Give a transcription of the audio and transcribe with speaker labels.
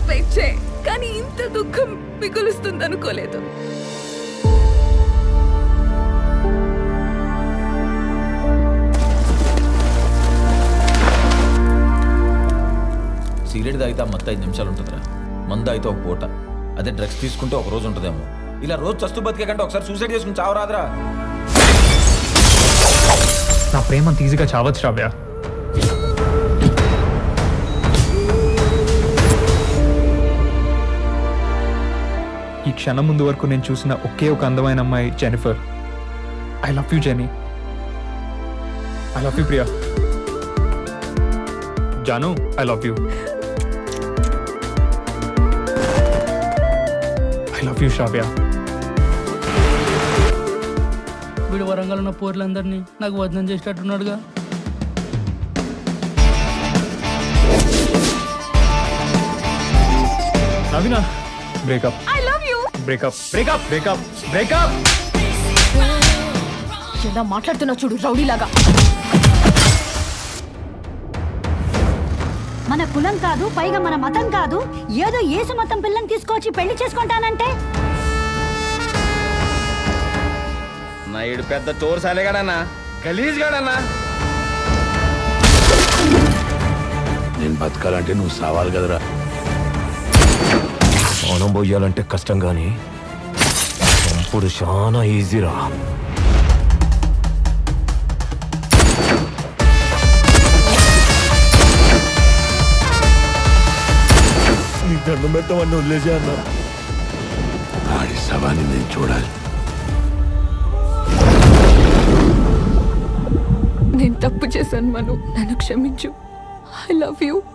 Speaker 1: పెంచే కానీ ఇంత దుఃఖం మిగులుస్తుంది అనుకోలేదు
Speaker 2: సిగరెట్ తాగితే మొత్తం ఐదు నిమిషాలు ఉంటుందిరా మందు అయితే ఒక పూట అదే డ్రగ్స్ తీసుకుంటే ఒక రోజు ఉంటుందేమో ఇలా రోజు చస్తు బతికే కంటే ఒకసారి సూసైడ్ చేసుకుని చావరాదురా
Speaker 3: నా ప్రేమ అంత ఈజీగా చావచ్చు శ్రావ్య ఈ క్షణం ముందు వరకు నేను చూసిన ఒకే ఒక అందమైన అమ్మాయి Jennifer I love you Jenny I love you Priya జాను I love you I love you Sravya
Speaker 4: వీడు వరంగల్ ఉన్న పోర్లందరినీ నాకు వదనం చేసేటట్టున్నాడుగా
Speaker 3: Naveena breakup
Speaker 1: I love you
Speaker 3: breakup breakup breakup breakup
Speaker 1: ఎలా మాట్లాడుతున్నా చూడు రౌడీలాగా
Speaker 5: మన కులం కాదు పైగా మన మతం కాదు ఏదో ఏసు మతం పిల్లని తీసుకొచ్చి పెళ్లి చేసుకుంటానంటే
Speaker 6: నాయుడు పెద్ద చోరు సాలేగాడన్నా గలీజ్ గాడన్నా
Speaker 7: నేను బతకాలంటే నువ్వు సావాలి కదరా
Speaker 8: ప్రాణం పోయాలంటే కష్టం కానీ చంపుడు చాలా ఈజీరా నీ దండం పెట్టమని వదిలేసే అన్నా
Speaker 7: ఆడి శవాన్ని నేను చూడాలి
Speaker 1: నేను తప్పు చేశాను మను నన్ను క్షమించు ఐ లవ్ యూ